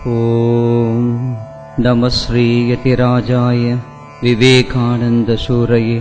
ॐ नमः श्रीयतिराजाय विवेकानन्दशूरये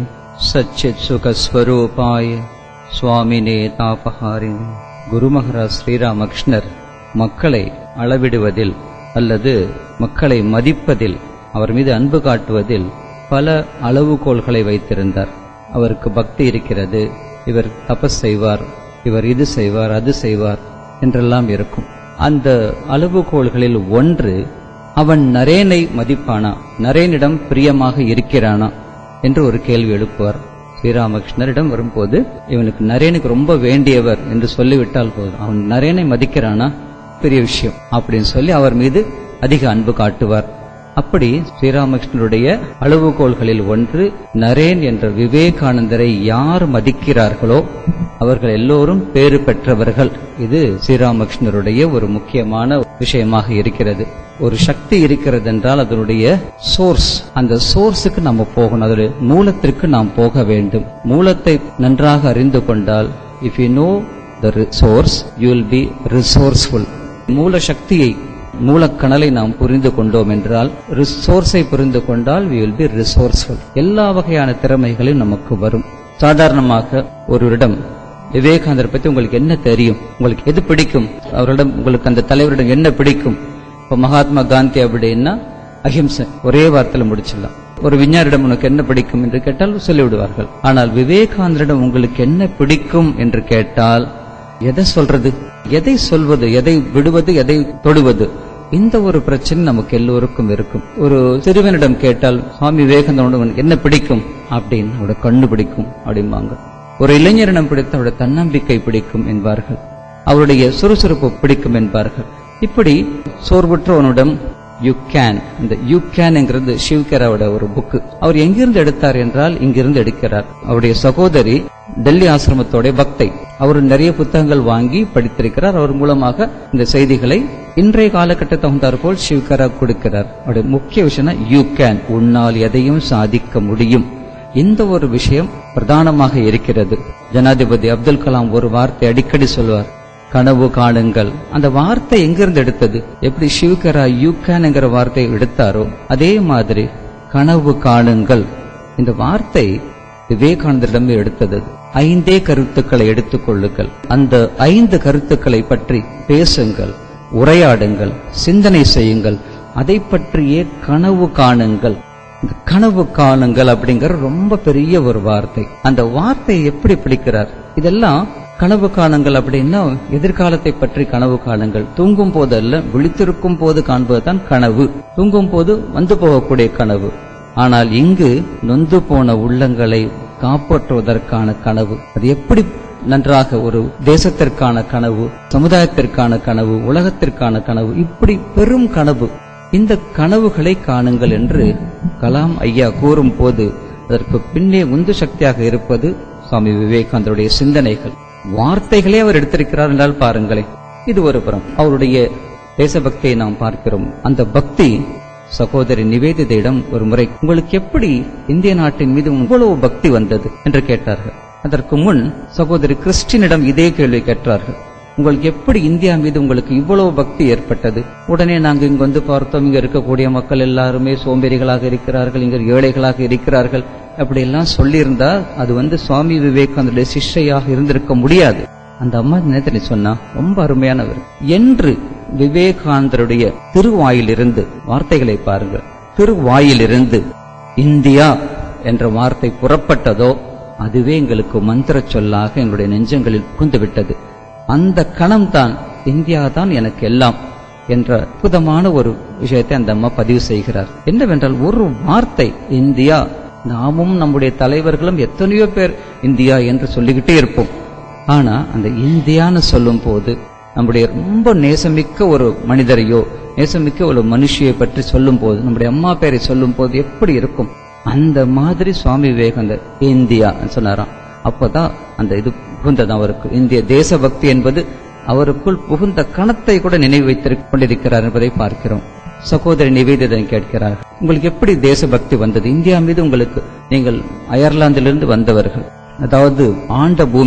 सच्चित्सुखस्वरूपाय சுவாமினே தாபஹாரிணி குருமகராஜ் ஸ்ரீராமகிருஷ்ணர் மக்களை அளவிடுவதில் அல்லது மக்களை மதிப்பதில் அவர் மீது அன்பு காட்டுவதில் பல அளவுகோல்களை வைத்திருந்தார் அவருக்கு பக்தி இருக்கிறது இவர் தபஸ் செய்வார் இவர் இது செய்வார் அது செய்வார் என்றெல்லாம் இருக்கும் அந்த அளவுகோல்களில் ஒன்று அவன் நரேனை மதிப்பானா நரேனிடம் பிரியமாக இருக்கிறானா என்று ஒரு கேள்வி எழுப்புவார் ஸ்ரீராமகிருஷ்ணரிடம் வரும்போது இவனுக்கு நரேனுக்கு ரொம்ப வேண்டியவர் என்று சொல்லிவிட்டால் போதும் அவன் நரேனை மதிக்கிறானா பெரிய விஷயம் அப்படின்னு சொல்லி அவர் மீது அதிக அன்பு காட்டுவார் அப்படி ஸ்ரீராமகிருஷ்ணருடைய அளவுகோல்களில் ஒன்று நரேன் என்ற விவேகானந்தரை யார் மதிக்கிறார்களோ அவர்கள் எல்லோரும் பேறு பெற்றவர்கள் இது ஸ்ரீராமகிருஷ்ணருடைய ஒரு முக்கியமான விஷயமாக இருக்கிறது ஒரு சக்தி இருக்கிறது என்றால் அதனுடைய சோர்ஸ் அந்த சோர்ஸுக்கு நம்ம போகணும் அதோடைய மூலத்திற்கு நாம் போக வேண்டும் மூலத்தை நன்றாக அறிந்து கொண்டால் if you know the source you will be resourceful மூல சக்தியை மூலக்கணலை நாம் புரிந்து கொண்டோம் என்றால் ரிசோர்ஸை புரிந்து கொண்டால் வி வில் பி ரிசோர்ஸ்ஃபுல் எல்லா வகையான திறமைகளும் நமக்கு வரும் சாதாரணமாக ஒருவரிடம் விவேகானந்தர் பத்தி உங்களுக்கு என்ன தெரியும் உங்களுக்கு எது பிடிக்கும் அவரிடம் உங்களுக்கு அந்த தலைவரிடம் என்ன பிடிக்கும் இப்ப மகாத்மா காந்தி அப்படின்னா அஹிம்சை ஒரே வார்த்தையில முடிச்சிடலாம் ஒரு விஞ்ஞானிடம் உனக்கு என்ன பிடிக்கும் என்று கேட்டால் சொல்லிவிடுவார்கள் ஆனால் விவேகானந்தரிடம் உங்களுக்கு என்ன பிடிக்கும் என்று கேட்டால் எதை சொல்றது எதை சொல்வது எதை விடுவது எதை தொடுவது இந்த ஒரு பிரச்சனை நமக்கு எல்லோருக்கும் இருக்கும் ஒரு சிறுவனிடம் கேட்டால் சுவாமி விவேகானந்தோட என்ன பிடிக்கும் அப்படின்னு அவரோட கண்ணு பிடிக்கும் அப்படிம்பாங்க ஒரு இளைஞரிடம் பிடித்த அவருடைய தன்னம்பிக்கை பிடிக்கும் என்பார்கள் அவருடைய சுறுசுறுப்பு பிடிக்கும் என்பார்கள் இப்படி சோர்வுற்றவனிடம் யூ கேன் இந்த யூ கேன்ங்கிறது சிவ்கராவோட ஒரு புக்கு அவர் எங்கிருந்து எடுத்தார் என்றால் இங்கிருந்து எடுக்கிறார் அவருடைய சகோதரி டெல்லி ஆசிரமத்தோட பக்தை அவர் நிறைய புத்தகங்கள் வாங்கி படித்திருக்கிறார் அவர் மூலமாக இந்த செய்திகளை இன்றைய காலகட்டத்தை தகுந்தார் போல் சிவ்கரா கொடுக்கிறார் அவருடைய முக்கிய விஷயம் யூ கேன் உன்னால் எதையும் சாதிக்க முடியும் இந்த ஒரு விஷயம் பிரதானமாக இருக்கிறது ஜனாதிபதி அப்துல் கலாம் ஒரு வார்த்தை அடிக்கடி சொல்வார் கனவு காணுங்கள் அந்த வார்த்தை எங்கிருந்து எடுத்தது எப்படி சிவகரா யூகான்ங்கிற வார்த்தையை எடுத்தாரோ அதே மாதிரி கனவு காணுங்கள் இந்த வார்த்தை விவேகானந்தரிடமே எடுத்தது ஐந்தே கருத்துக்களை எடுத்துக் கொள்ளுங்கள் அந்த ஐந்து கருத்துக்களை பற்றி பேசுங்கள் உரையாடுங்கள் சிந்தனை செய்யுங்கள் அதை பற்றியே கனவு காணுங்கள் இந்த கனவு காணுங்கள் அப்படிங்கிற ரொம்ப பெரிய ஒரு வார்த்தை அந்த வார்த்தையை எப்படி பிடிக்கிறார் இதெல்லாம் கனவு காணுங்கள் அப்படின்னா எதிர்காலத்தை பற்றி கனவு காணுங்கள் தூங்கும் போதல்ல விழித்திருக்கும் போது காண்பதுதான் கனவு தூங்கும் போது வந்து போகக்கூடிய கனவு ஆனால் இங்கு நொந்து போன உள்ளங்களை காப்பாற்றுவதற்கான கனவு அது எப்படி நன்றாக ஒரு தேசத்திற்கான கனவு சமுதாயத்திற்கான கனவு உலகத்திற்கான கனவு இப்படி பெரும் கனவு இந்த கனவுகளை காணுங்கள் என்று கலாம் ஐயா கூறும் போது அதற்கு பின்னே உந்து சக்தியாக இருப்பது சுவாமி விவேகானந்தருடைய சிந்தனைகள் வார்த்தைகளே அவர் எடுத்திருக்கிறார் என்றால் பாருங்களேன் இது ஒரு புறம் அவருடைய தேசபக்தியை நாம் பார்க்கிறோம் அந்த பக்தி சகோதரி நிவேதிதையிடம் ஒரு முறை உங்களுக்கு எப்படி இந்திய நாட்டின் மீது இவ்வளவு பக்தி வந்தது என்று கேட்டார்கள் அதற்கு முன் சகோதரி கிறிஸ்டினிடம் இதே கேள்வி கேட்டார்கள் உங்களுக்கு எப்படி இந்தியா மீது உங்களுக்கு இவ்வளவு பக்தி ஏற்பட்டது உடனே நாங்க இங்க வந்து பார்த்தோம் இங்க இருக்கக்கூடிய மக்கள் எல்லாருமே சோம்பேறிகளாக இருக்கிறார்கள் இங்க ஏழைகளாக இருக்கிறார்கள் அப்படி எல்லாம் சொல்லியிருந்தா அது வந்து சுவாமி விவேகானந்தருடைய சிஷ்யையாக இருந்திருக்க முடியாது அந்த அம்மா நேரத்தில் சொன்னா ரொம்ப அருமையானவர் என்று விவேகானந்தருடைய திருவாயிலிருந்து வார்த்தைகளை பாருங்கள் திருவாயிலிருந்து இந்தியா என்ற வார்த்தை புறப்பட்டதோ அதுவே எங்களுக்கு மந்திர சொல்லாக எங்களுடைய நெஞ்சங்களில் புகுந்து விட்டது அந்த கணம்தான் இந்தியா தான் எனக்கு எல்லாம் என்ற அற்புதமான ஒரு விஷயத்தை அந்த அம்மா பதிவு செய்கிறார் என்னவென்றால் ஒரு வார்த்தை இந்தியா நாமும் நம்முடைய தலைவர்களும் எத்தனையோ பேர் இந்தியா என்று சொல்லிக்கிட்டே இருப்போம் ஆனா அந்த இந்தியான்னு சொல்லும் போது நம்முடைய ரொம்ப நேசமிக்க ஒரு மனிதரையோ நேசமிக்க ஒரு மனுஷியை பற்றி சொல்லும் போது நம்முடைய அம்மா பேரை சொல்லும் போது எப்படி இருக்கும் அந்த மாதிரி சுவாமி விவேகானந்தர் இந்தியா சொன்னாராம் அப்பதான் அந்த இது புகுந்தது அவருக்கு இந்திய தேசபக்தி என்பது அவருக்குள் புகுந்த கணத்தை கூட நினைவு வைத்திருக் கொண்டிருக்கிறார் என்பதை பார்க்கிறோம் சகோதரி நிவேதிதன் கேட்கிறார் உங்களுக்கு எப்படி தேசபக்தி வந்தது இந்தியா மீது உங்களுக்கு நீங்கள் அயர்லாந்திலிருந்து வந்தவர்கள் அதாவது ஆண்ட பூமி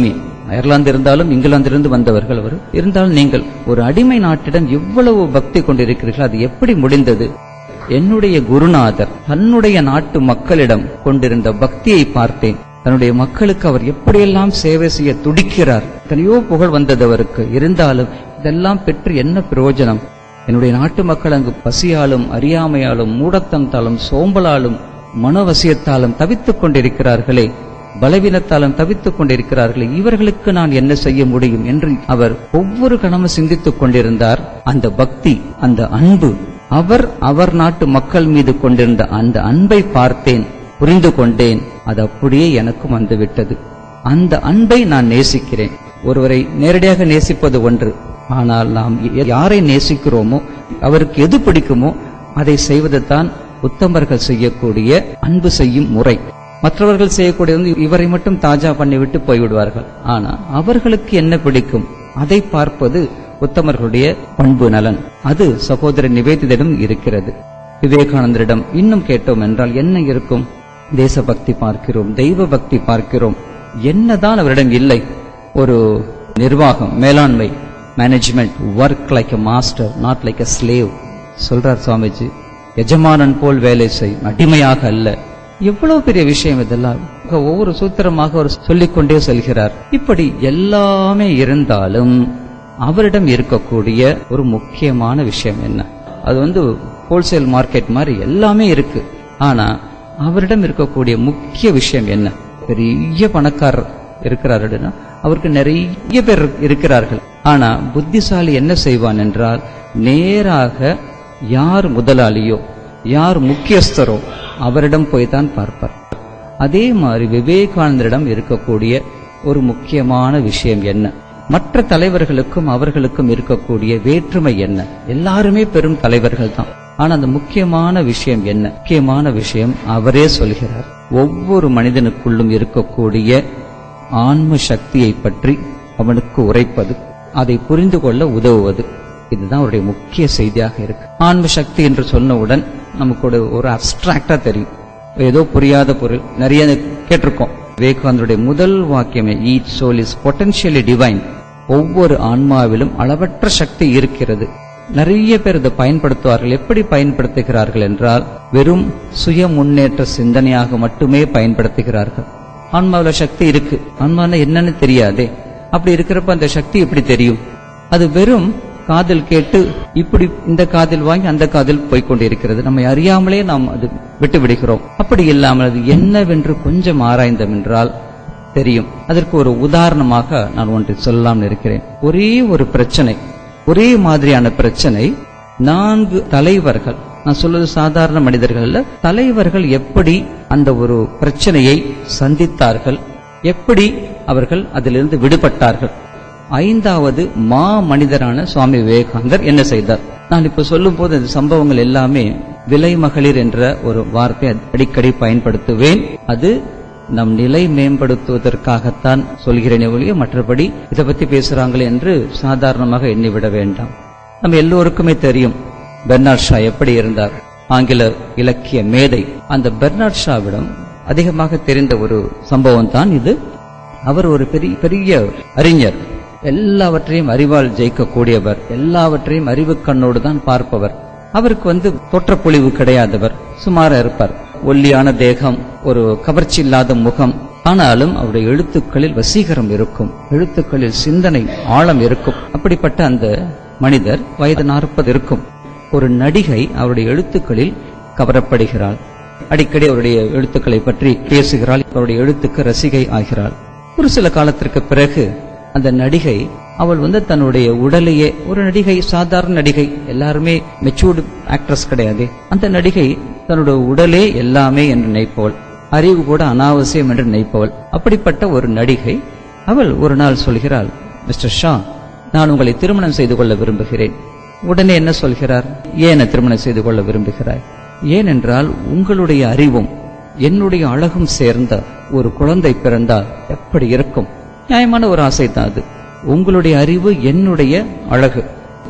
அயர்லாந்து இருந்தாலும் இங்கிலாந்திலிருந்து வந்தவர்கள் அவர் இருந்தாலும் நீங்கள் ஒரு அடிமை நாட்டிடம் எவ்வளவு பக்தி கொண்டிருக்கிறீர்கள் அது எப்படி முடிந்தது என்னுடைய குருநாதர் தன்னுடைய நாட்டு மக்களிடம் கொண்டிருந்த பக்தியை பார்த்தேன் தன்னுடைய மக்களுக்கு அவர் எப்படியெல்லாம் சேவை செய்ய துடிக்கிறார் எத்தனையோ புகழ் வந்தது அவருக்கு இருந்தாலும் இதெல்லாம் பெற்று என்ன பிரயோஜனம் என்னுடைய நாட்டு மக்கள் அங்கு பசியாலும் அறியாமையாலும் மூடத்தனத்தாலும் சோம்பலாலும் மனவசியத்தாலும் தவித்துக் கொண்டிருக்கிறார்களே பலவீனத்தாலும் தவித்துக் கொண்டிருக்கிறார்களே இவர்களுக்கு நான் என்ன செய்ய முடியும் என்று அவர் ஒவ்வொரு கணமும் சிந்தித்துக் கொண்டிருந்தார் அந்த பக்தி அந்த அன்பு அவர் அவர் நாட்டு மக்கள் மீது கொண்டிருந்த அந்த அன்பை பார்த்தேன் புரிந்து கொண்டேன் அது அப்படியே எனக்கும் வந்துவிட்டது அந்த அன்பை நான் நேசிக்கிறேன் ஒருவரை நேரடியாக நேசிப்பது ஒன்று ஆனால் நாம் யாரை நேசிக்கிறோமோ அவருக்கு எது பிடிக்குமோ அதை செய்வதுதான் உத்தமர்கள் செய்யக்கூடிய அன்பு செய்யும் முறை மற்றவர்கள் செய்யக்கூடிய வந்து இவரை மட்டும் தாஜா பண்ணிவிட்டு போய்விடுவார்கள் ஆனா அவர்களுக்கு என்ன பிடிக்கும் அதை பார்ப்பது உத்தமர்களுடைய பண்பு நலன் அது சகோதர நிவேதிடம் இருக்கிறது விவேகானந்தரிடம் இன்னும் கேட்டோம் என்றால் என்ன இருக்கும் தேசபக்தி பார்க்கிறோம் தெய்வ பக்தி பார்க்கிறோம் என்னதான் அவரிடம் இல்லை ஒரு நிர்வாகம் மேலாண்மை management work like a master not like a slave சொல்றார் சுவாமிஜி எஜமானன் போல் வேலை செய் அடிமையாக அல்ல எவ்வளவு பெரிய விஷயம் இதெல்லாம் ஒவ்வொரு சூத்திரமாக அவர் சொல்லிக்கொண்டே செல்கிறார் இப்படி எல்லாமே இருந்தாலும் அவரிடம் இருக்கக்கூடிய ஒரு முக்கியமான விஷயம் என்ன அது வந்து ஹோல்சேல் மார்க்கெட் மாதிரி எல்லாமே இருக்கு ஆனா அவரிடம் இருக்கக்கூடிய முக்கிய விஷயம் என்ன பெரிய பணக்காரர் இருக்கிறார் அப்படின்னா அவருக்கு நிறைய பேர் இருக்கிறார்கள் ஆனா புத்திசாலி என்ன செய்வான் என்றால் நேராக யார் முதலாளியோ யார் முக்கியஸ்தரோ அவரிடம் போய் தான் பார்ப்பார் அதே மாதிரி விவேகானந்தரிடம் இருக்கக்கூடிய ஒரு முக்கியமான விஷயம் என்ன மற்ற தலைவர்களுக்கும் அவர்களுக்கும் இருக்கக்கூடிய வேற்றுமை என்ன எல்லாருமே பெரும் தலைவர்கள் தான் ஆனா அந்த முக்கியமான விஷயம் என்ன முக்கியமான விஷயம் அவரே சொல்கிறார் ஒவ்வொரு மனிதனுக்குள்ளும் இருக்கக்கூடிய ஆன்ம சக்தியை பற்றி அவனுக்கு உரைப்பது அதை புரிந்து கொள்ள உதவுவது இதுதான் அவருடைய முக்கிய செய்தியாக இருக்கு ஆன்ம சக்தி என்று சொன்னவுடன் நமக்கு ஒரு ஒரு அப்டிராக்டா தெரியும் ஏதோ புரியாத பொருள் நிறைய கேட்டிருக்கோம் விவேகானந்தருடைய முதல் வாக்கியமே each soul is potentially divine ஒவ்வொரு ஆன்மாவிலும் அளவற்ற சக்தி இருக்கிறது நிறைய பேர் இதை பயன்படுத்துவார்கள் எப்படி பயன்படுத்துகிறார்கள் என்றால் வெறும் சுய முன்னேற்ற சிந்தனையாக மட்டுமே பயன்படுத்துகிறார்கள் ஆன்மாவில் சக்தி இருக்கு ஆன்மானா என்னன்னு தெரியாதே அப்படி இருக்கிறப்ப அந்த சக்தி எப்படி தெரியும் அது வெறும் காதில் கேட்டு இப்படி இந்த காதில் வாங்கி அந்த காதில் போய்கொண்டிருக்கிறது நம்மை அறியாமலே நாம் அது விட்டு விடுகிறோம் அப்படி இல்லாமல் அது என்னவென்று கொஞ்சம் ஆராய்ந்தோம் என்றால் தெரியும் அதற்கு ஒரு உதாரணமாக நான் ஒன்றை சொல்லலாம்னு இருக்கிறேன் ஒரே ஒரு பிரச்சனை ஒரே மாதிரியான பிரச்சனை நான்கு தலைவர்கள் நான் சொல்வது சாதாரண மனிதர்கள் அல்ல தலைவர்கள் எப்படி அந்த ஒரு பிரச்சனையை சந்தித்தார்கள் எப்படி அவர்கள் அதிலிருந்து விடுபட்டார்கள் ஐந்தாவது மா மனிதரான சுவாமி விவேகானந்தர் என்ன செய்தார் நான் இப்ப சொல்லும் போது இந்த சம்பவங்கள் எல்லாமே விலை மகளிர் என்ற ஒரு வார்த்தை அடிக்கடி பயன்படுத்துவேன் அது நம் நிலை மேம்படுத்துவதற்காகத்தான் சொல்கிறேனே ஒழிய மற்றபடி இதை பத்தி பேசுறாங்களே என்று சாதாரணமாக எண்ணிவிட வேண்டாம் நம்ம எல்லோருக்குமே தெரியும் பெர்னாட் ஷா எப்படி இருந்தார் ஆங்கில இலக்கிய மேதை அந்த பெர்னாட் ஷாவிடம் அதிகமாக தெரிந்த ஒரு சம்பவம் தான் இது அவர் ஒரு பெரிய பெரிய அறிஞர் எல்லாவற்றையும் அறிவால் ஜெயிக்கக்கூடியவர் எல்லாவற்றையும் அறிவு கண்ணோடு தான் பார்ப்பவர் அவருக்கு வந்து தோற்றப்பொழிவு கிடையாதவர் சுமாரா இருப்பார் ஒல்லியான தேகம் ஒரு கவர்ச்சி இல்லாத முகம் ஆனாலும் அவருடைய எழுத்துக்களில் வசீகரம் இருக்கும் எழுத்துக்களில் சிந்தனை ஆழம் இருக்கும் அப்படிப்பட்ட அந்த மனிதர் வயது நாற்பது இருக்கும் ஒரு நடிகை அவருடைய எழுத்துக்களில் கவரப்படுகிறாள் அடிக்கடி அவருடைய எழுத்துக்களை பற்றி பேசுகிறாள் அவருடைய எழுத்துக்கு ரசிகை ஆகிறாள் ஒரு சில காலத்திற்கு பிறகு அந்த நடிகை அவள் வந்து தன்னுடைய உடலையே ஒரு நடிகை சாதாரண நடிகை எல்லாருமே மெச்சூர்டு ஆக்ட்ரஸ் கிடையாது அந்த நடிகை தன்னுடைய உடலே எல்லாமே என்று நினைப்பவள் அறிவு கூட அனாவசியம் என்று நினைப்பவள் அப்படிப்பட்ட ஒரு நடிகை அவள் ஒரு நாள் சொல்கிறாள் மிஸ்டர் ஷா நான் உங்களை திருமணம் செய்து கொள்ள விரும்புகிறேன் உடனே என்ன சொல்கிறார் ஏன் திருமணம் செய்து கொள்ள விரும்புகிறாய் ஏனென்றால் உங்களுடைய அறிவும் என்னுடைய அழகும் சேர்ந்த ஒரு குழந்தை பிறந்தால் எப்படி இருக்கும் நியாயமான ஒரு ஆசை தான் அது உங்களுடைய அறிவு என்னுடைய அழகு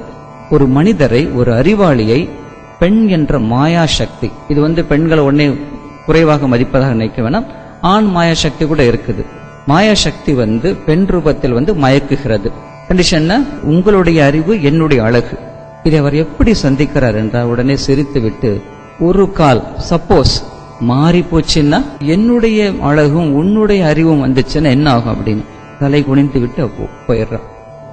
ஒரு மனிதரை ஒரு அறிவாளியை பெண் என்ற மாயா சக்தி இது வந்து பெண்களை உடனே குறைவாக மதிப்பதாக நினைக்க வேணாம் ஆண் மாயா சக்தி கூட இருக்குது மாயா சக்தி வந்து பெண் ரூபத்தில் வந்து மயக்குகிறது கண்டிஷன்னா உங்களுடைய அறிவு என்னுடைய அழகு இதை அவர் எப்படி சந்திக்கிறார் என்றால் உடனே சிரித்து விட்டு ஒரு கால் சப்போஸ் மாறி போச்சுன்னா என்னுடைய அழகும் உன்னுடைய அறிவும் வந்துச்சுன்னா என்ன ஆகும் அப்படின்னு தலை குனிந்து விட்டு அப்போ போயிடுறான்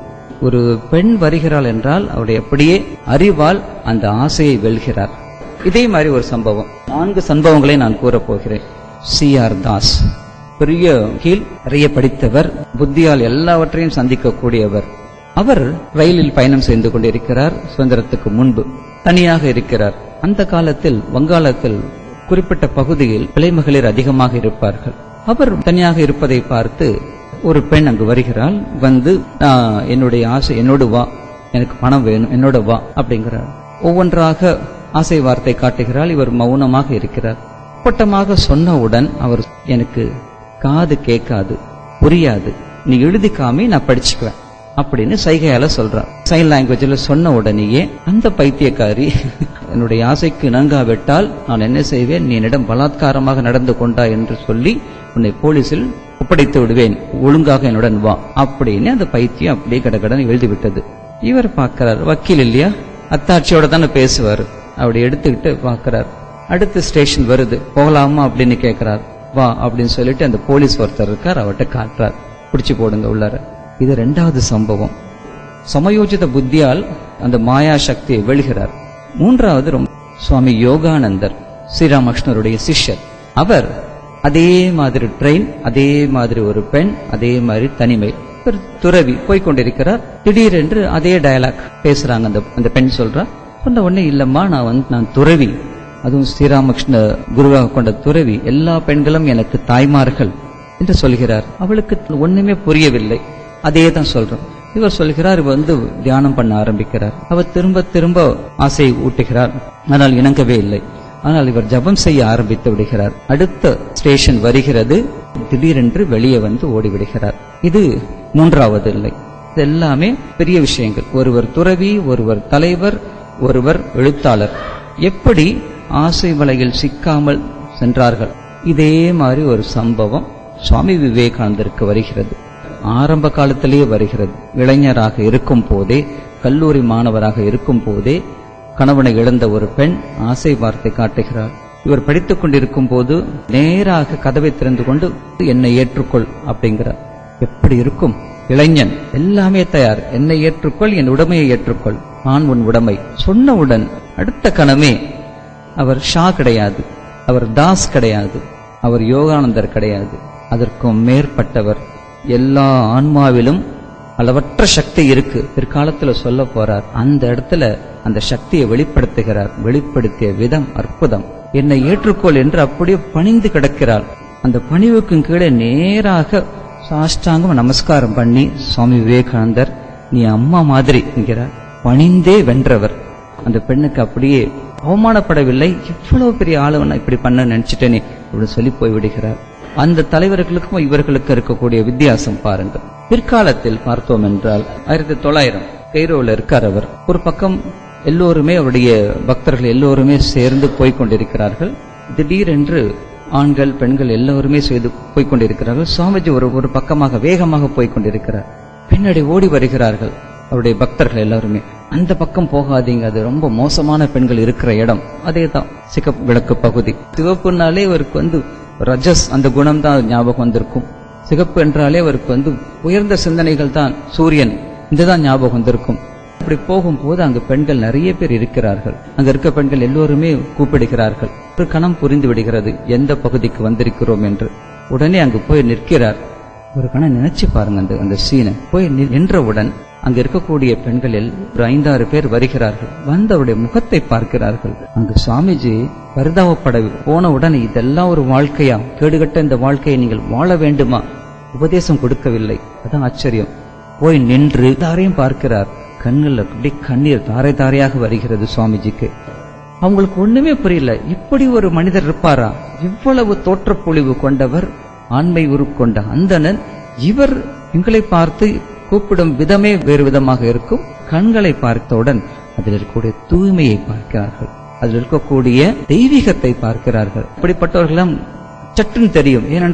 ஒரு பெண் வருகிறாள் என்றால் அவருடைய அப்படியே அறிவால் அந்த ஆசையை வெல்கிறார் இதே மாதிரி ஒரு சம்பவம் நான்கு சம்பவங்களை நான் கூறப் போகிறேன் சி ஆர் தாஸ் பெரிய கீழ் நிறைய படித்தவர் புத்தியால் எல்லாவற்றையும் சந்திக்கக்கூடியவர் அவர் ரயிலில் பயணம் செய்து கொண்டிருக்கிறார் சுதந்திரத்துக்கு முன்பு தனியாக இருக்கிறார் அந்த காலத்தில் வங்காளத்தில் குறிப்பிட்ட பகுதியில் பிள்ளைமகளிர் அதிகமாக இருப்பார்கள் அவர் தனியாக இருப்பதை பார்த்து ஒரு பெண் அங்கு வருகிறாள் வந்து "நான் என்னுடைய ஆசை என்னோடு வா எனக்கு பணம் வேணும் என்னோட வா அப்படிங்கிறார் ஒவ்வொன்றாக ஆசை வார்த்தை காட்டுகிறாள் இவர் மௌனமாக இருக்கிறார் அப்பட்டமாக சொன்னவுடன் அவர் எனக்கு காது கேட்காது புரியாது நீ எழுதி காமி நான் படிச்சுக்குவேன் அப்படின்னு சைகையால சொல்றார் சைன் லாங்குவேஜ்ல சொன்ன உடனேயே அந்த பைத்தியக்காரி என்னுடைய ஆசைக்கு இணங்காவிட்டால் நான் என்ன செய்வேன் நீ என்னிடம் பலாத்காரமாக நடந்து கொண்டா என்று சொல்லி உன்னை போலீசில் ஒப்படைத்து விடுவேன் ஒழுங்காக என்னுடன் வா அப்படின்னு அந்த பைத்தியம் அப்படியே கடகடன் எழுதி விட்டது இவர் பார்க்கிறார் வக்கீல் இல்லையா அத்தாட்சியோட தானே பேசுவார் அப்படி எடுத்துக்கிட்டு பார்க்கிறார் அடுத்த ஸ்டேஷன் வருது போகலாமா அப்படின்னு கேட்கிறார் வா அப்படின்னு சொல்லிட்டு அந்த போலீஸ் ஒருத்தர் இருக்கார் அவர்கிட்ட காட்டுறார் பிடிச்சு போடுங்க உள்ளார இது ரெண்டாவது சம்பவம் சமயோஜித புத்தியால் அந்த மாயா சக்தியை வெல்கிறார் மூன்றாவது ரொம்ப சுவாமி யோகானந்தர் ஸ்ரீராமகிருஷ்ணருடைய சிஷ்யர் அவர் அதே மாதிரி ட்ரெயின் அதே மாதிரி ஒரு பெண் அதே மாதிரி தனிமை ஒரு துறவி போய்கொண்டிருக்கிறார் திடீரென்று அதே டயலாக் பேசுறாங்க அந்த அந்த பெண் சொல்றா சொன்ன உடனே இல்லம்மா நான் வந்து நான் துறவி அதுவும் ஸ்ரீராமகிருஷ்ண குருவாக கொண்ட துறவி எல்லா பெண்களும் எனக்கு தாய்மார்கள் என்று சொல்கிறார் அவளுக்கு ஒண்ணுமே புரியவில்லை அதே தான் சொல்றோம் இவர் சொல்கிறார் இவர் வந்து தியானம் பண்ண ஆரம்பிக்கிறார் அவர் திரும்ப திரும்ப ஆசையை ஊட்டுகிறார் ஆனால் இணங்கவே இல்லை ஆனால் இவர் ஜபம் செய்ய ஆரம்பித்து விடுகிறார் அடுத்த ஸ்டேஷன் வருகிறது திடீரென்று வெளியே வந்து ஓடிவிடுகிறார் இது மூன்றாவது இல்லை இது எல்லாமே பெரிய விஷயங்கள் ஒருவர் துறவி ஒருவர் தலைவர் ஒருவர் எழுத்தாளர் எப்படி ஆசை வலையில் சிக்காமல் சென்றார்கள் இதே மாதிரி ஒரு சம்பவம் சுவாமி விவேகானந்தருக்கு வருகிறது ஆரம்ப காலத்திலேயே வருகிறது இளைஞராக இருக்கும் போதே கல்லூரி மாணவராக இருக்கும் போதே கணவனை இழந்த ஒரு பெண் ஆசை வார்த்தை காட்டுகிறார் இவர் படித்துக் கொண்டிருக்கும் போது நேராக கதவை திறந்து கொண்டு என்னை ஏற்றுக்கொள் அப்படிங்கிறார் எப்படி இருக்கும் இளைஞன் எல்லாமே தயார் என்னை ஏற்றுக்கொள் என் உடமையை ஏற்றுக்கொள் நான் உன் உடைமை சொன்னவுடன் அடுத்த கணமே அவர் ஷா கிடையாது அவர் தாஸ் கிடையாது அவர் யோகானந்தர் கிடையாது அதற்கும் மேற்பட்டவர் எல்லா ஆன்மாவிலும் அளவற்ற சக்தி இருக்கு பிற்காலத்துல சொல்ல போறார் அந்த இடத்துல அந்த சக்தியை வெளிப்படுத்துகிறார் வெளிப்படுத்திய விதம் அற்புதம் என்னை ஏற்றுக்கொள் என்று அப்படியே பணிந்து கிடக்கிறார் அந்த பணிவுக்கும் கீழே நேராக சாஷ்டாங்கம் நமஸ்காரம் பண்ணி சுவாமி விவேகானந்தர் நீ அம்மா மாதிரி என்கிறார் பணிந்தே வென்றவர் அந்த பெண்ணுக்கு அப்படியே அவமானப்படவில்லை இவ்வளவு பெரிய ஆளுவனை இப்படி பண்ண நினைச்சிட்டேனே அப்படின்னு சொல்லி போய் விடுகிறார் அந்த தலைவர்களுக்கும் இவர்களுக்கும் இருக்கக்கூடிய வித்தியாசம் பாருங்கள் பிற்காலத்தில் பார்த்தோம் என்றால் ஆயிரத்தி தொள்ளாயிரம் கைரோவில் இருக்கார் அவர் ஒரு பக்கம் எல்லோருமே அவருடைய பக்தர்கள் எல்லோருமே சேர்ந்து போய்கொண்டிருக்கிறார்கள் திடீரென்று ஆண்கள் பெண்கள் எல்லோருமே செய்து போய்கொண்டிருக்கிறார்கள் சுவாமிஜி ஒரு ஒரு பக்கமாக வேகமாக போய்கொண்டிருக்கிறார் பின்னாடி ஓடி வருகிறார்கள் அவருடைய பக்தர்கள் எல்லாருமே அந்த பக்கம் போகாதீங்க அது ரொம்ப மோசமான பெண்கள் இருக்கிற இடம் அதே தான் சிகப்பு விளக்கு பகுதி சிவப்புனாலே இவருக்கு வந்து ரஜஸ் அந்த குணம் தான் ஞாபகம் வந்திருக்கும் சிகப்பு என்றாலே அவருக்கு வந்து உயர்ந்த சிந்தனைகள் தான் சூரியன் இதுதான் ஞாபகம் வந்திருக்கும் அப்படி போகும்போது அங்கு பெண்கள் நிறைய பேர் இருக்கிறார்கள் அங்க இருக்க பெண்கள் எல்லோருமே கூப்பிடுகிறார்கள் ஒரு கணம் புரிந்து விடுகிறது எந்த பகுதிக்கு வந்திருக்கிறோம் என்று உடனே அங்கு போய் நிற்கிறார் ஒரு கணம் நினைச்சு பாருங்க அந்த அந்த சீனை போய் நி- நின்றவுடன் அங்க இருக்கக்கூடிய பெண்கள் எல்- ஒரு ஐந்தாறு பேர் வருகிறார்கள் வந்து அவருடைய முகத்தை பார்க்கிறார்கள் அங்கு சுவாமிஜி பரிதாபப்பட போன உடனே இதெல்லாம் ஒரு வாழ்க்கையா கேடுகட்ட இந்த வாழ்க்கையை நீங்கள் வாழ வேண்டுமா உபதேசம் கொடுக்கவில்லை அதான் ஆச்சரியம் போய் நின்று எல்லாரையும் பார்க்கிறார் கண்கள் அப்படி கண்ணீர் தாரை தாரையாக வருகிறது சுவாமிஜிக்கு அவங்களுக்கு ஒண்ணுமே புரியல இப்படி ஒரு மனிதர் இருப்பாரா இவ்வளவு தோற்றப்பொழிவு கொண்டவர் ஆண்மை உருக்கொண்ட அந்தணன் இவர் எங்களை பார்த்து கூப்பிடும் விதமே வேறு விதமாக இருக்கும் கண்களை பார்த்தவுடன் அதில் இருக்கக்கூடிய தூய்மையை பார்க்கிறார்கள் அதில் இருக்கக்கூடிய தெய்வீகத்தை பார்க்கிறார்கள் இப்படிப்பட்டவர்களெல்லாம் சட்டுன்னு தெரியும் ஏனென்றால்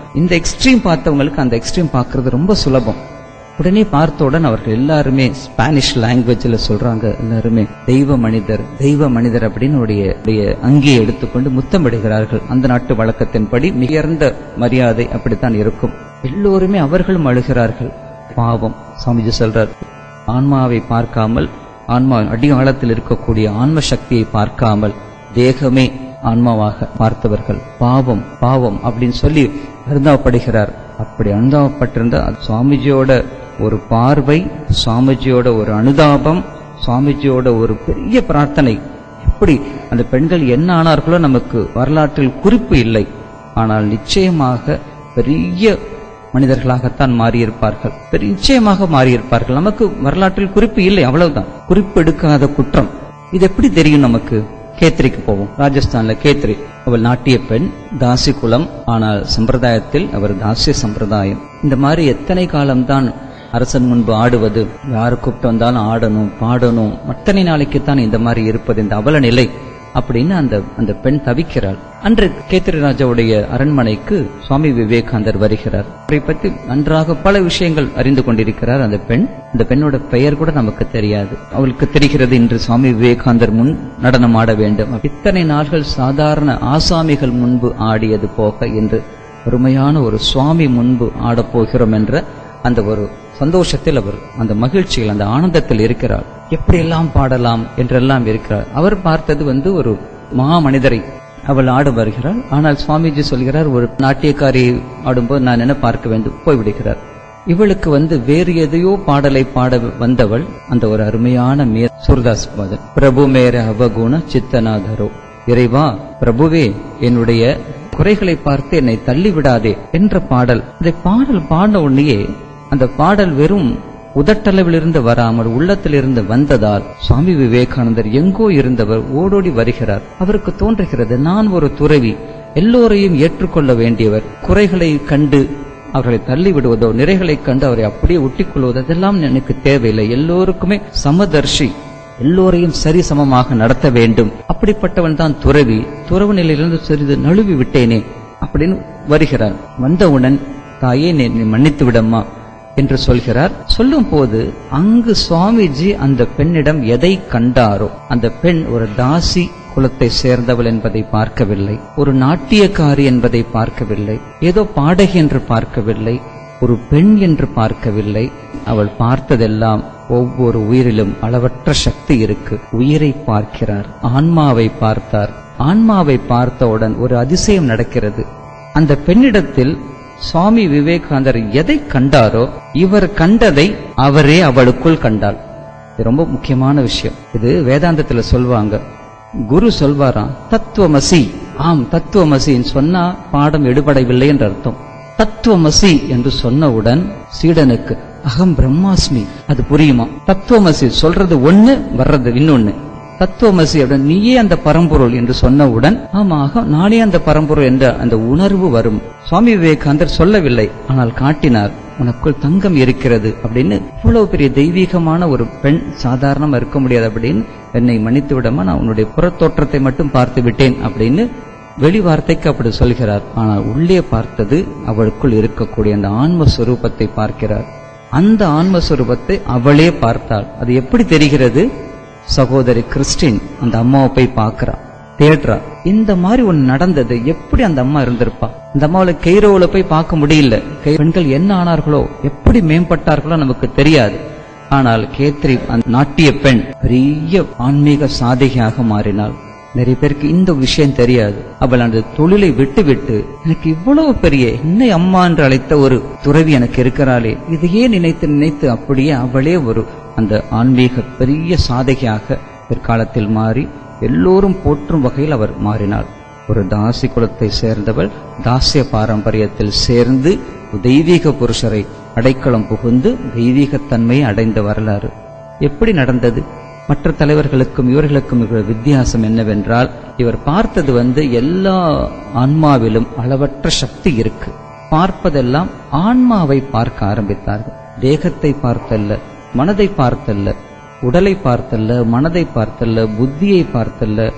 இந்த எக்ஸ்ட்ரீம் பார்த்தவங்களுக்கு அந்த எக்ஸ்ட்ரீம் பார்க்கிறது ரொம்ப சுலபம் உடனே பார்த்தவுடன் அவர்கள் எல்லாருமே ஸ்பானிஷ் லாங்குவேஜ்ல சொல்றாங்க எல்லாருமே தெய்வ மனிதர் தெய்வ மனிதர் அப்படின்னு உடைய உடைய அங்கியை எடுத்துக்கொண்டு முத்தமிடுகிறார்கள் அந்த நாட்டு வழக்கத்தின்படி மிகர்ந்த மரியாதை அப்படித்தான் இருக்கும் எல்லோருமே அவர்களும் அழுகிறார்கள் பாவம் சாமிஜி சொல்றார் ஆன்மாவை பார்க்காமல் ஆன்மா அடியாழத்தில் இருக்கக்கூடிய ஆன்ம சக்தியை பார்க்காமல் தேகமே ஆன்மாவாக பார்த்தவர்கள் பாவம் பாவம் அப்படின்னு சொல்லி அருந்தாவப்படுகிறார் அப்படி அனுதாபப்பட்டிருந்த சுவாமிஜியோட ஒரு பார்வை சுவாமிஜியோட ஒரு அனுதாபம் சுவாமிஜியோட ஒரு பெரிய பிரார்த்தனை எப்படி அந்த பெண்கள் என்ன ஆனார்களோ நமக்கு வரலாற்றில் குறிப்பு இல்லை ஆனால் நிச்சயமாக பெரிய மனிதர்களாகத்தான் மாறியிருப்பார்கள் பெரிய நிச்சயமாக மாறியிருப்பார்கள் நமக்கு வரலாற்றில் குறிப்பு இல்லை அவ்வளவுதான் குறிப்பு எடுக்காத குற்றம் இது எப்படி தெரியும் நமக்கு கேத்ரிக்கு போவோம் ராஜஸ்தான்ல கேத்ரி அவள் நாட்டிய பெண் தாசி குலம் ஆனால் சம்பிரதாயத்தில் அவர் தாசிய சம்பிரதாயம் இந்த மாதிரி எத்தனை காலம்தான் அரசன் முன்பு ஆடுவது யாரு கூப்பிட்டு வந்தாலும் ஆடணும் பாடணும் அத்தனை நாளைக்குத்தான் இந்த மாதிரி இருப்பது இந்த அவல நிலை அப்படின்னு அந்த அந்த பெண் தவிக்கிறாள் அன்று கேத்திரி ராஜாவுடைய அரண்மனைக்கு சுவாமி விவேகானந்தர் வருகிறார் அவரை பற்றி நன்றாக பல விஷயங்கள் அறிந்து கொண்டிருக்கிறார் அந்த பெண் அந்த பெண்ணோட பெயர் கூட நமக்கு தெரியாது அவளுக்கு தெரிகிறது இன்று சுவாமி விவேகானந்தர் முன் நடனம் ஆட வேண்டும் இத்தனை நாள்கள் சாதாரண ஆசாமிகள் முன்பு ஆடியது போக என்று அருமையான ஒரு சுவாமி முன்பு ஆடப் போகிறோம் என்ற அந்த ஒரு சந்தோஷத்தில் அவர் அந்த மகிழ்ச்சியில் அந்த ஆனந்தத்தில் இருக்கிறார் எப்படியெல்லாம் பாடலாம் என்றெல்லாம் இருக்கிறார் அவர் பார்த்தது வந்து ஒரு மகா மனிதரை அவள் ஆட வருகிறாள் ஆனால் சுவாமிஜி சொல்கிறார் ஒரு நாட்டியக்காரி ஆடும்போது நான் என்ன பார்க்க வேண்டும் போய்விடுகிறார் இவளுக்கு வந்து வேறு எதையோ பாடலை பாட வந்தவள் அந்த ஒரு அருமையான மே சூர்தாஸ் பாதன் பிரபு மேர அவகுண சித்தநாதரோ இறைவா பிரபுவே என்னுடைய குறைகளை பார்த்து என்னை தள்ளிவிடாதே என்ற பாடல் இந்த பாடல் பாடின உடனேயே அந்த பாடல் வெறும் உதட்டளவிலிருந்து வராமல் உள்ளத்திலிருந்து வந்ததால் சுவாமி விவேகானந்தர் எங்கோ இருந்தவர் ஓடோடி வருகிறார் அவருக்கு தோன்றுகிறது நான் ஒரு துறவி எல்லோரையும் ஏற்றுக்கொள்ள வேண்டியவர் குறைகளை கண்டு அவர்களை தள்ளிவிடுவதோ நிறைகளை கண்டு அவரை அப்படியே ஒட்டிக்கொள்வதோ அதெல்லாம் எனக்கு தேவையில்லை எல்லோருக்குமே சமதர்ஷி எல்லோரையும் சரி சமமாக நடத்த வேண்டும் அப்படிப்பட்டவன் தான் துறவி துறவு நிலையிலிருந்து சிறிது நழுவி விட்டேனே அப்படின்னு வருகிறார் வந்தவுடன் தாயே நீ மன்னித்து விடம்மா என்று சொல்கிறார் சொல்லும் போது அங்கு சுவாமிஜி அந்த பெண்ணிடம் எதை கண்டாரோ அந்த பெண் ஒரு தாசி குலத்தை சேர்ந்தவள் என்பதை பார்க்கவில்லை ஒரு நாட்டியக்காரி என்பதை பார்க்கவில்லை ஏதோ பாடகி என்று பார்க்கவில்லை ஒரு பெண் என்று பார்க்கவில்லை அவள் பார்த்ததெல்லாம் ஒவ்வொரு உயிரிலும் அளவற்ற சக்தி இருக்கு உயிரை பார்க்கிறார் ஆன்மாவை பார்த்தார் ஆன்மாவை பார்த்தவுடன் ஒரு அதிசயம் நடக்கிறது அந்த பெண்ணிடத்தில் சுவாமி விவேகானந்தர் எதை கண்டாரோ இவர் கண்டதை அவரே அவளுக்குள் கண்டாள் இது ரொம்ப முக்கியமான விஷயம் இது வேதாந்தத்துல சொல்வாங்க குரு சொல்வாராம் தத்துவமசி ஆம் தத்துவமசின்னு சொன்னா பாடம் எடுபடவில்லை என்று அர்த்தம் தத்துவமசி என்று சொன்னவுடன் சீடனுக்கு அகம் பிரம்மாஸ்மி அது புரியுமா தத்துவமசி சொல்றது ஒண்ணு வர்றது இன்னொன்னு தத்துவமசி அப்படின்னு நீயே அந்த பரம்பொருள் என்று சொன்னவுடன் ஆமாக நானே அந்த பரம்பொருள் என்ற அந்த உணர்வு வரும் சுவாமி விவேகானந்தர் சொல்லவில்லை ஆனால் காட்டினார் உனக்குள் தங்கம் இருக்கிறது அப்படின்னு இவ்வளவு பெரிய தெய்வீகமான ஒரு பெண் சாதாரணமா இருக்க முடியாது அப்படின்னு என்னை மன்னித்து விடாம நான் உன்னுடைய புறத்தோற்றத்தை மட்டும் பார்த்து விட்டேன் அப்படின்னு வெளி வார்த்தைக்கு அப்படி சொல்கிறார் ஆனால் உள்ளே பார்த்தது அவளுக்குள் இருக்கக்கூடிய அந்த ஆன்ம சுரூபத்தை பார்க்கிறார் அந்த ஆன்ம சுரூபத்தை அவளே பார்த்தாள் அது எப்படி தெரிகிறது சகோதரி கிறிஸ்டின் அந்த அம்மாவை போய் பார்க்கிறா தேடுறா இந்த மாதிரி ஒண்ணு நடந்தது எப்படி அந்த அம்மா இருந்திருப்பா இந்த அம்மாவில கெய்ரோவில போய் பார்க்க முடியல கை- பெண்கள் என்ன ஆனார்களோ எப்படி மேம்பட்டார்களோ நமக்கு தெரியாது ஆனால் கேத்ரி அந்த நாட்டிய பெண் பெரிய ஆன்மீக சாதகையாக மாறினாள் நிறைய பேருக்கு இந்த விஷயம் தெரியாது அவள் அந்த தொழிலை விட்டு விட்டு எனக்கு இவ்வளவு பெரிய என்னை அம்மா என்று அழைத்த ஒரு துறவி எனக்கு இருக்கிறாளே இதையே நினைத்து நினைத்து அப்படியே அவளே ஒரு அந்த ஆன்மீக பெரிய சாதகையாக பிற்காலத்தில் மாறி எல்லோரும் போற்றும் வகையில் அவர் மாறினார் ஒரு தாசி குலத்தை சேர்ந்தவள் தாசிய பாரம்பரியத்தில் சேர்ந்து தெய்வீக புருஷரை அடைக்கலம் புகுந்து தெய்வீகத்தன்மையை அடைந்த வரலாறு எப்படி நடந்தது மற்ற தலைவர்களுக்கும் இவர்களுக்கும் இருக்கிற வித்தியாசம் என்னவென்றால் இவர் பார்த்தது வந்து எல்லா ஆன்மாவிலும் அளவற்ற சக்தி இருக்கு பார்ப்பதெல்லாம் ஆன்மாவை பார்க்க ஆரம்பித்தார்கள் தேகத்தை பார்த்தல்ல மனதை பார்த்தல்ல உடலை பார்த்தல்ல மனதை பார்த்தல்ல புத்தியை பார்த்தல்ல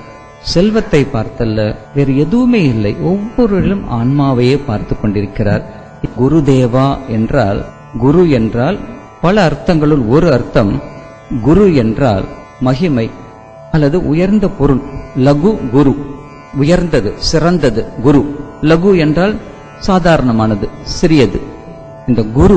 செல்வத்தை பார்த்தல்ல வேறு எதுவுமே இல்லை ஒவ்வொருவரிலும் ஆன்மாவையே பார்த்து கொண்டிருக்கிறார் குருதேவா என்றால் குரு என்றால் பல அர்த்தங்களுள் ஒரு அர்த்தம் குரு என்றால் மகிமை அல்லது உயர்ந்த பொருள் லகு குரு உயர்ந்தது சிறந்தது குரு லகு என்றால் சாதாரணமானது சிறியது இந்த குரு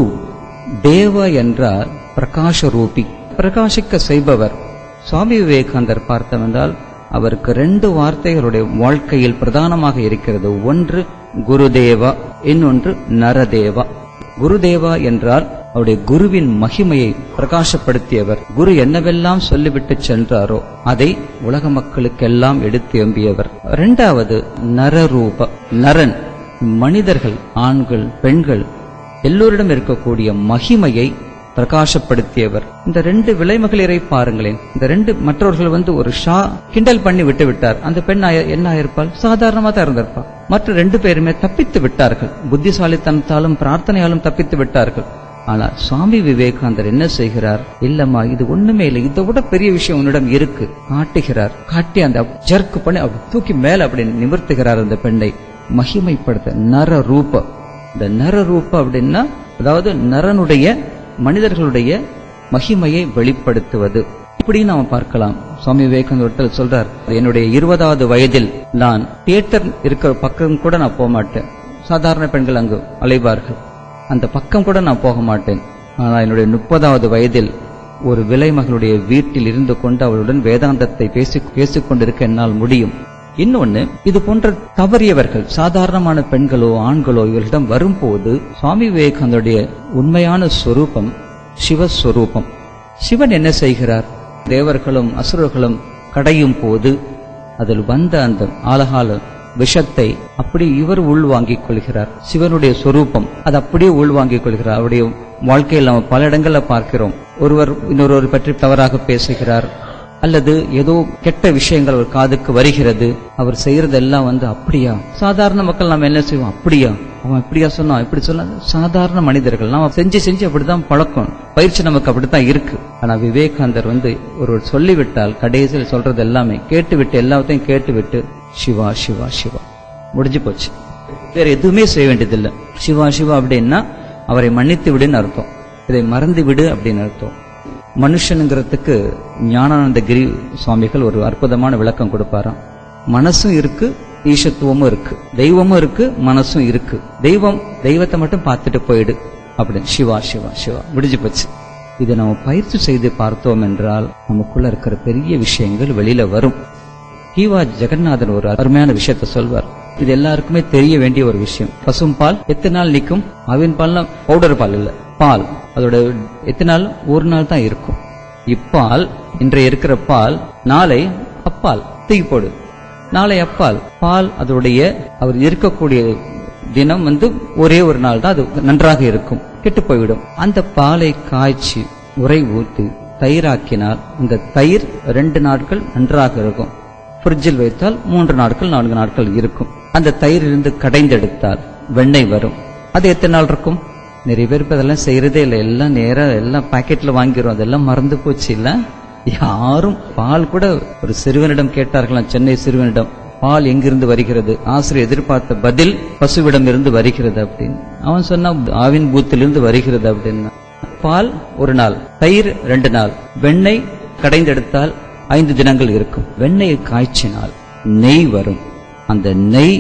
தேவ என்றால் பிரகாஷ ரூபி பிரகாசிக்க செய்பவர் சுவாமி விவேகானந்தர் பார்த்தவென்றால் அவருக்கு ரெண்டு வார்த்தைகளுடைய வாழ்க்கையில் பிரதானமாக இருக்கிறது ஒன்று குருதேவா இன்னொன்று நரதேவா குருதேவா என்றால் அவருடைய குருவின் மகிமையை பிரகாசப்படுத்தியவர் குரு என்னவெல்லாம் சொல்லிவிட்டு சென்றாரோ அதை உலக மக்களுக்கெல்லாம் எடுத்து எம்பியவர் இரண்டாவது நரரூப நரன் மனிதர்கள் ஆண்கள் பெண்கள் எல்லோரிடம் இருக்கக்கூடிய மகிமையை பிரகாசப்படுத்தியவர் இந்த ரெண்டு விலைமகளிரை பாருங்களேன் இந்த ரெண்டு மற்றவர்கள் வந்து ஒரு ஷா கிண்டல் பண்ணி விட்டு விட்டார் அந்த பெண் ஆய- என்ன ஆயிருப்பாள் சாதாரணமா தான் இருந்திருப்பாள் மற்ற ரெண்டு பேருமே தப்பித்து விட்டார்கள் புத்திசாலித்தனத்தாலும் பிரார்த்தனையாலும் தப்பித்து விட்டார்கள் ஆனா சுவாமி விவேகானந்தர் என்ன செய்கிறார் இல்லம்மா இது ஒண்ணுமே இல்லை இதை விட பெரிய விஷயம் உன்னிடம் இருக்கு காட்டுகிறார் காட்டி அந்த ஜர்க்கு பண்ணி அப்படி தூக்கி மேல அப்படி நிமிர்த்துகிறார் அந்த பெண்ணை மகிமைப்படுத்த நர ரூப இந்த நர ரூப அப்படின்னா அதாவது நரனுடைய மனிதர்களுடைய மகிமையை வெளிப்படுத்துவது இப்படி நாம பார்க்கலாம் சுவாமி விவேகானந்தர் ஒருத்தர் சொல்றார் என்னுடைய இருபதாவது வயதில் நான் தியேட்டர் இருக்கிற பக்கம் கூட நான் போக மாட்டேன் சாதாரண பெண்கள் அங்கு அலைவார்கள் அந்த பக்கம் கூட நான் போக மாட்டேன் ஆனால் என்னுடைய முப்பதாவது வயதில் ஒரு விலைமகளுடைய வீட்டில் இருந்து கொண்டு அவளுடன் வேதாந்தத்தை பேசி பேசிக் கொண்டிருக்க என்னால் முடியும் இன்னொன்னு இது போன்ற தவறியவர்கள் சாதாரணமான பெண்களோ ஆண்களோ இவர்களிடம் வரும்போது சுவாமி விவேகானந்தருடைய உண்மையான சொரூபம் சிவஸ்வரூபம் சிவன் என்ன செய்கிறார் தேவர்களும் அசுரர்களும் கடையும் போது அதில் வந்த அந்த ஆலகால விஷத்தை அப்படி இவர் உள்வாங்கிக் கொள்கிறார் சிவனுடைய சொரூபம் அது அப்படியே உள்வாங்கிக் கொள்கிறார் அவருடைய வாழ்க்கையில் நம்ம பல இடங்கள்ல பார்க்கிறோம் ஒருவர் இன்னொருவர் பற்றி தவறாக பேசுகிறார் அல்லது ஏதோ கெட்ட விஷயங்கள் அவர் காதுக்கு வருகிறது அவர் செய்யறதெல்லாம் வந்து அப்படியா சாதாரண மக்கள் நம்ம என்ன செய்வோம் அப்படியா அவன் இப்படியா சொன்னான் இப்படி சொன்னா சாதாரண மனிதர்கள் நாம செஞ்சு செஞ்சு அப்படித்தான் பழக்கம் பயிற்சி நமக்கு அப்படித்தான் இருக்கு ஆனா விவேகானந்தர் வந்து ஒருவர் சொல்லிவிட்டால் கடைசியில் சொல்றது எல்லாமே கேட்டுவிட்டு எல்லாத்தையும் கேட்டுவிட்டு சிவா சிவா சிவா முடிஞ்சு போச்சு வேற எதுவுமே செய்ய வேண்டியதில்லை சிவா சிவா அப்படின்னா அவரை மன்னித்து விடுன்னு அர்த்தம் இதை மறந்து விடு அப்படின்னு அர்த்தம் மனுஷனுங்கிறதுக்கு ஞானானந்த கிரி சுவாமிகள் ஒரு அற்புதமான விளக்கம் கொடுப்பாராம் மனசும் இருக்கு ஈசத்துவமும் இருக்கு தெய்வமும் இருக்கு மனசும் இருக்கு தெய்வம் தெய்வத்தை மட்டும் பார்த்துட்டு போயிடு அப்படின்னு சிவா சிவா சிவா முடிஞ்சு போச்சு இதை நம்ம பயிற்சி செய்து பார்த்தோம் என்றால் நமக்குள்ள இருக்கிற பெரிய விஷயங்கள் வெளியில வரும் ஹீவா ஜெகநாதன் ஒரு அருமையான விஷயத்தை சொல்வார் இது எல்லாருக்குமே தெரிய வேண்டிய ஒரு விஷயம் பசும் பால் எத்தனை நாள் நிற்கும் அவின் பால்னா பவுடர் பால் இல்ல பால் அதோட எத்தனை நாள் ஒரு நாள் தான் இருக்கும் இப்பால் இன்றைய இருக்கிற பால் நாளை அப்பால் தூக்கி போடு நாளை அப்பால் பால் அதோடைய அவர் இருக்கக்கூடிய தினம் வந்து ஒரே ஒரு நாள் தான் அது நன்றாக இருக்கும் கெட்டு போய்விடும் அந்த பாலை காய்ச்சி உரை ஊற்றி தயிராக்கினால் அந்த தயிர் ரெண்டு நாட்கள் நன்றாக இருக்கும் ஃப்ரிட்ஜில் வைத்தால் மூன்று நாட்கள் நான்கு நாட்கள் இருக்கும் அந்த தயிரிலிருந்து கடைந்தெடுத்தால் வெண்ணெய் வரும் அது எத்தனை நாள் இருக்கும் நிறைய பேர் இப்ப அதெல்லாம் செய்யறதே இல்லை எல்லாம் நேரா எல்லாம் பாக்கெட்ல வாங்கிரும் அதெல்லாம் மறந்து போச்சு இல்ல யாரும் பால் கூட ஒரு சிறுவனிடம் கேட்டார்களாம் சென்னை சிறுவனிடம் பால் எங்கிருந்து வருகிறது ஆசிரியர் எதிர்பார்த்த பதில் பசுவிடம் இருந்து வருகிறது அப்படின்னு அவன் சொன்னா ஆவின் பூத்திலிருந்து வருகிறது அப்படின்னா பால் ஒரு நாள் தயிர் ரெண்டு நாள் வெண்ணெய் கடைந்தெடுத்தால் ஐந்து தினங்கள் இருக்கும் வெண்ணெயை காய்ச்சினால் நெய் வரும் அந்த நெய்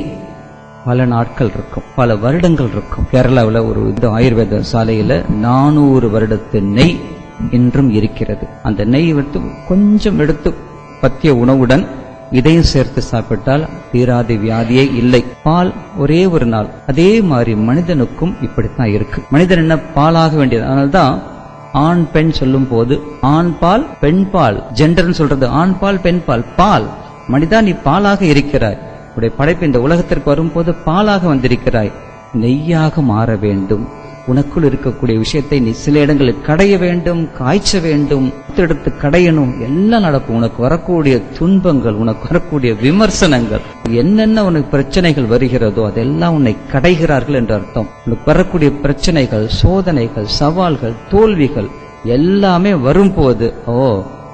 பல நாட்கள் இருக்கும் பல வருடங்கள் இருக்கும் கேரளாவில் ஒரு இந்த ஆயுர்வேத சாலையில நானூறு வருடத்து நெய் இன்றும் இருக்கிறது அந்த நெய் எடுத்து கொஞ்சம் எடுத்து பத்திய உணவுடன் இதையும் சேர்த்து சாப்பிட்டால் தீராத வியாதியே இல்லை பால் ஒரே ஒரு நாள் அதே மாதிரி மனிதனுக்கும் இப்படித்தான் இருக்கு மனிதன் என்ன பாலாக வேண்டியது அதனால்தான் ஆண் பெண் சொல்லும் போது ஆண் பால் பெண் பால் ஜெண்டர்னு சொல்றது ஆண் பால் பெண் பால் பால் மனிதா நீ பாலாக இருக்கிறாய் உடைய படைப்பு இந்த உலகத்திற்கு வரும்போது பாலாக வந்திருக்கிறாய் நெய்யாக மாற வேண்டும் உனக்குள் இருக்கக்கூடிய விஷயத்தை நீ சில இடங்களில் கடைய வேண்டும் காய்ச்ச வேண்டும் எடுத்து கடையணும் எல்லாம் நடக்கும் உனக்கு வரக்கூடிய துன்பங்கள் உனக்கு வரக்கூடிய விமர்சனங்கள் என்னென்ன உனக்கு பிரச்சனைகள் வருகிறதோ அதெல்லாம் உன்னை கடைகிறார்கள் என்று அர்த்தம் உனக்கு வரக்கூடிய பிரச்சனைகள் சோதனைகள் சவால்கள் தோல்விகள் எல்லாமே வரும்போது ஓ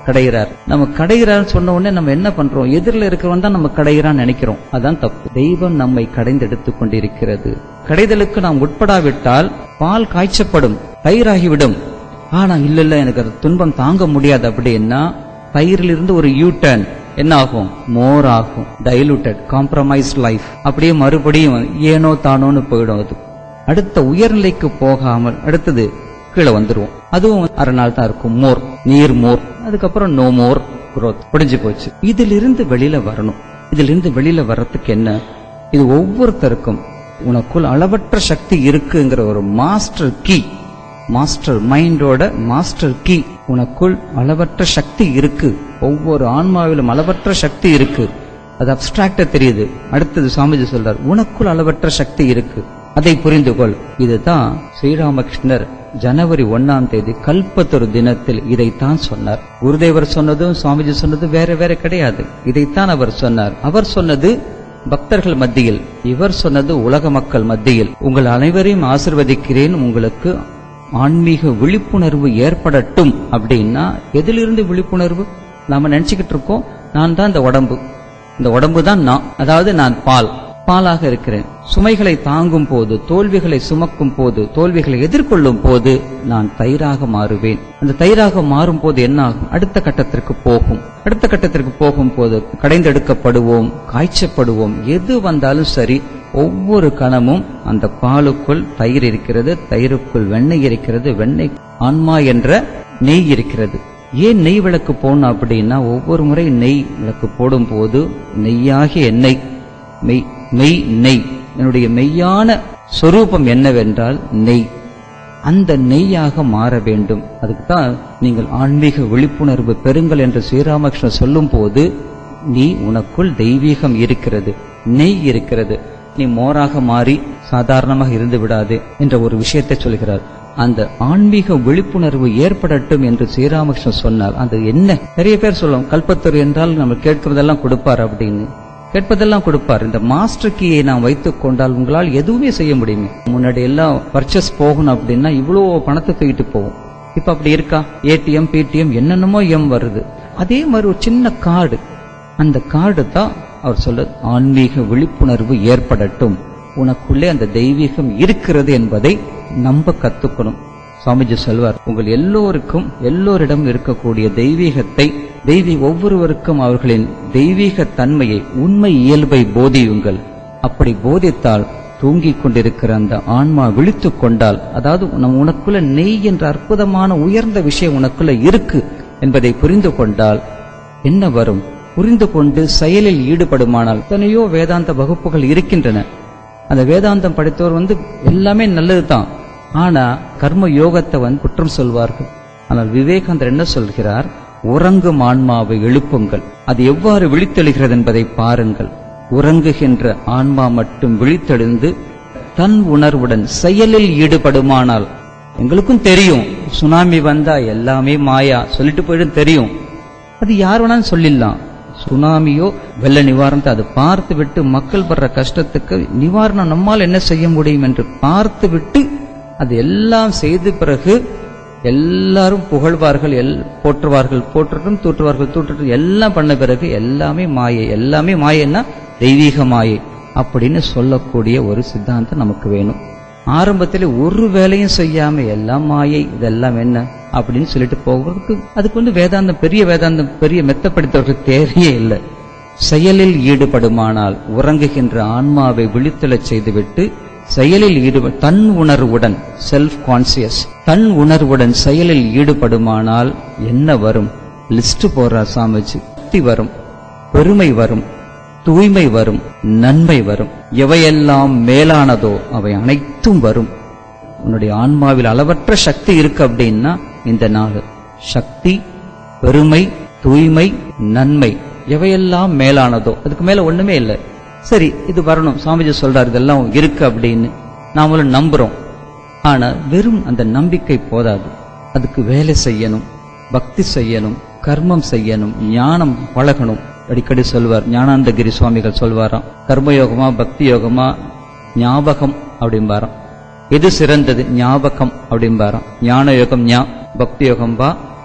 கடைகிறார் நம்ம கடைகிறான்னு சொன்ன உடனே நம்ம என்ன பண்றோம் எதிரில் இருக்கிறவன் தான் நம்ம கடைகிறான்னு நினைக்கிறோம் அதான் தப்பு தெய்வம் நம்மை கடைந்து எடுத்துக் கொண்டிருக்கிறது கடைதலுக்கு நாம் உட்படாவிட்டால் பால் காய்ச்சப்படும் தயிராகிவிடும் ஆனா இல்ல இல்ல எனக்கு அது துன்பம் தாங்க முடியாது அப்படின்னா தயிரிலிருந்து ஒரு யூ டர்ன் என்ன ஆகும் மோர் ஆகும் டைலூட்டட் காம்ப்ரமைஸ் லைஃப் அப்படியே மறுபடியும் ஏனோ தானோன்னு போயிடும் அது அடுத்த உயர்நிலைக்கு போகாமல் அடுத்தது கீழே வந்துருவோம் அதுவும் அரை நாள் தான் இருக்கும் மோர் நீர் மோர் அதுக்கப்புறம் நோ மோர் growth முடிஞ்சு போச்சு இதிலிருந்து வெளியில வரணும் இதிலிருந்து வெளியில வர்றதுக்கு என்ன இது ஒவ்வொருத்தருக்கும் உனக்குள் அளவற்ற சக்தி இருக்குங்கிற ஒரு மாஸ்டர் கீ மாஸ்டர் மைண்டோட மாஸ்டர் கீ உனக்குள் அளவற்ற சக்தி இருக்கு ஒவ்வொரு ஆன்மாவிலும் அளவற்ற சக்தி இருக்கு அது அப்டிராக்டா தெரியுது அடுத்தது சாமிஜி சொல்றார் உனக்குள் அளவற்ற சக்தி இருக்கு அதை புரிந்து கொள் இதுதான் ஸ்ரீராமகிருஷ்ணர் ஜனவரி ஒன்னாம் தேதி கல்பத்தொரு தினத்தில் இதைத்தான் சொன்னார் குருதேவர் சொன்னதும் சுவாமிஜி சொன்னதும் வேற வேற கிடையாது இதைத்தான் அவர் சொன்னார் அவர் சொன்னது பக்தர்கள் மத்தியில் இவர் சொன்னது உலக மக்கள் மத்தியில் உங்கள் அனைவரையும் ஆசிர்வதிக்கிறேன் உங்களுக்கு ஆன்மீக விழிப்புணர்வு ஏற்படட்டும் அப்படின்னா எதிலிருந்து விழிப்புணர்வு நாம நினைச்சுக்கிட்டு இருக்கோம் நான் தான் இந்த உடம்பு இந்த உடம்பு தான் நான் அதாவது நான் பால் பாலாக இருக்கிறேன் சுமைகளை தாங்கும் போது தோல்விகளை சுமக்கும் போது தோல்விகளை எதிர்கொள்ளும் போது நான் தயிராக மாறுவேன் அந்த தயிராக மாறும் போது என்ன ஆகும் அடுத்த கட்டத்திற்கு போகும் அடுத்த கட்டத்திற்கு போகும் போது கடைந்தெடுக்கப்படுவோம் காய்ச்சப்படுவோம் எது வந்தாலும் சரி ஒவ்வொரு கணமும் அந்த பாலுக்குள் தயிர் இருக்கிறது தயிருக்குள் வெண்ணெய் இருக்கிறது வெண்ணெய் ஆன்மா என்ற நெய் இருக்கிறது ஏன் நெய் விளக்கு போடணும் அப்படின்னா ஒவ்வொரு முறை நெய் விளக்கு போடும் போது நெய்யாகிய எண்ணெய் மெய் மெய் நெய் என்னுடைய மெய்யான சொரூபம் என்னவென்றால் நெய் அந்த நெய்யாக மாற வேண்டும் அதுக்கு தான் நீங்கள் ஆன்மீக விழிப்புணர்வு பெறுங்கள் என்று ஸ்ரீராமகிருஷ்ணர் சொல்லும் போது நீ உனக்குள் தெய்வீகம் இருக்கிறது நெய் இருக்கிறது நீ மோராக மாறி சாதாரணமாக இருந்து விடாதே என்ற ஒரு விஷயத்தை சொல்கிறார் அந்த ஆன்மீக விழிப்புணர்வு ஏற்படட்டும் என்று ஸ்ரீராமகிருஷ்ணன் சொன்னார் அது என்ன நிறைய பேர் சொல்லுவோம் கல்பத்தூர் என்றால் நம்ம கேட்கிறதெல்லாம் கொடுப்பார் அப்படின்னு கேட்பதெல்லாம் கொடுப்பார் இந்த மாஸ்டர் கீயை நாம் வைத்துக் கொண்டால் உங்களால் எதுவுமே செய்ய முடியுமே முன்னாடி எல்லாம் பர்ச்சேஸ் போகணும் அப்படின்னா இவ்வளவு பணத்தை தூக்கிட்டு போவோம் இப்ப அப்படி இருக்கா ஏடிஎம் பிடிஎம் என்னென்னமோ எம் வருது அதே மாதிரி ஒரு சின்ன கார்டு அந்த கார்டு தான் அவர் சொல்ல ஆன்மீக விழிப்புணர்வு ஏற்படட்டும் உனக்குள்ளே அந்த தெய்வீகம் இருக்கிறது என்பதை நம்ப கத்துக்கணும் சுவாமிஜி சொல்வார் உங்கள் எல்லோருக்கும் எல்லோரிடம் இருக்கக்கூடிய தெய்வீகத்தை தெய்வீ ஒவ்வொருவருக்கும் அவர்களின் தெய்வீக தன்மையை உண்மை இயல்பை போதியுங்கள் அப்படி போதித்தால் தூங்கிக் கொண்டிருக்கிற அந்த ஆன்மா விழித்துக் கொண்டால் அதாவது நம் உனக்குள்ள நெய் என்ற அற்புதமான உயர்ந்த விஷயம் உனக்குள்ள இருக்கு என்பதை புரிந்து கொண்டால் என்ன வரும் புரிந்து கொண்டு செயலில் ஈடுபடுமானால் எத்தனையோ வேதாந்த வகுப்புகள் இருக்கின்றன அந்த வேதாந்தம் படித்தவர் வந்து எல்லாமே நல்லதுதான் ஆனா கர்ம யோகத்தை வந்து குற்றம் சொல்வார்கள் ஆனால் விவேகானந்தர் என்ன சொல்கிறார் உறங்கும் ஆன்மாவை எழுப்புங்கள் அது எவ்வாறு விழித்தெழுகிறது என்பதை பாருங்கள் உறங்குகின்ற ஆன்மா மட்டும் விழித்தெழுந்து தன் உணர்வுடன் செயலில் ஈடுபடுமானால் எங்களுக்கும் தெரியும் சுனாமி வந்தா எல்லாமே மாயா சொல்லிட்டு போயிடும் தெரியும் அது யார் வேணாலும் சொல்லிடலாம் சுனாமியோ வெள்ள நிவாரணத்தை அது பார்த்து விட்டு மக்கள் படுற கஷ்டத்துக்கு நிவாரணம் நம்மால் என்ன செய்ய முடியும் என்று பார்த்து விட்டு அது எல்லாம் செய்த பிறகு எல்லாரும் புகழ்வார்கள் எல் போற்றுவார்கள் போற்றட்டும் தூற்றுவார்கள் தூற்றட்டும் எல்லாம் பண்ண பிறகு எல்லாமே மாயை எல்லாமே மாயைன்னா தெய்வீக மாயை அப்படின்னு சொல்லக்கூடிய ஒரு சித்தாந்தம் நமக்கு வேணும் ஆரம்பத்தில் ஒரு வேலையும் செய்யாம எல்லாம் மாயை இதெல்லாம் என்ன அப்படின்னு சொல்லிட்டு போகிறதுக்கு அதுக்கு வந்து வேதாந்தம் பெரிய வேதாந்தம் பெரிய மெத்தப்படுத்தவர்கள் தேவையே இல்லை செயலில் ஈடுபடுமானால் உறங்குகின்ற ஆன்மாவை விழித்தெழச் செய்துவிட்டு செயலில் ஈடுப தன் உணர்வுடன் செல்ஃப் கான்சியஸ் தன் உணர்வுடன் செயலில் ஈடுபடுமானால் என்ன வரும் லிஸ்ட் போடுறா சாமிஜி சக்தி வரும் பெருமை வரும் தூய்மை வரும் நன்மை வரும் எவையெல்லாம் மேலானதோ அவை அனைத்தும் வரும் உன்னுடைய ஆன்மாவில் அளவற்ற சக்தி இருக்கு அப்படின்னா இந்த நாள் சக்தி பெருமை தூய்மை நன்மை எவையெல்லாம் மேலானதோ அதுக்கு மேல ஒண்ணுமே இல்லை சரி இது வரணும் சுவாமிஜி சொல்றாரு இதெல்லாம் இருக்கு அப்படின்னு நாமளும் நம்புறோம் ஆனா வெறும் அந்த நம்பிக்கை போதாது அதுக்கு வேலை செய்யணும் பக்தி செய்யணும் கர்மம் செய்யணும் ஞானம் பழகணும் அடிக்கடி சொல்வார் ஞானானந்தகிரி சுவாமிகள் சொல்வாராம் கர்மயோகமா பக்தி யோகமா ஞாபகம் அப்படிம்பாராம் எது சிறந்தது ஞாபகம் அப்படிம்பாராம் ஞான யோகம் ஞா பக்தி யோகம் பா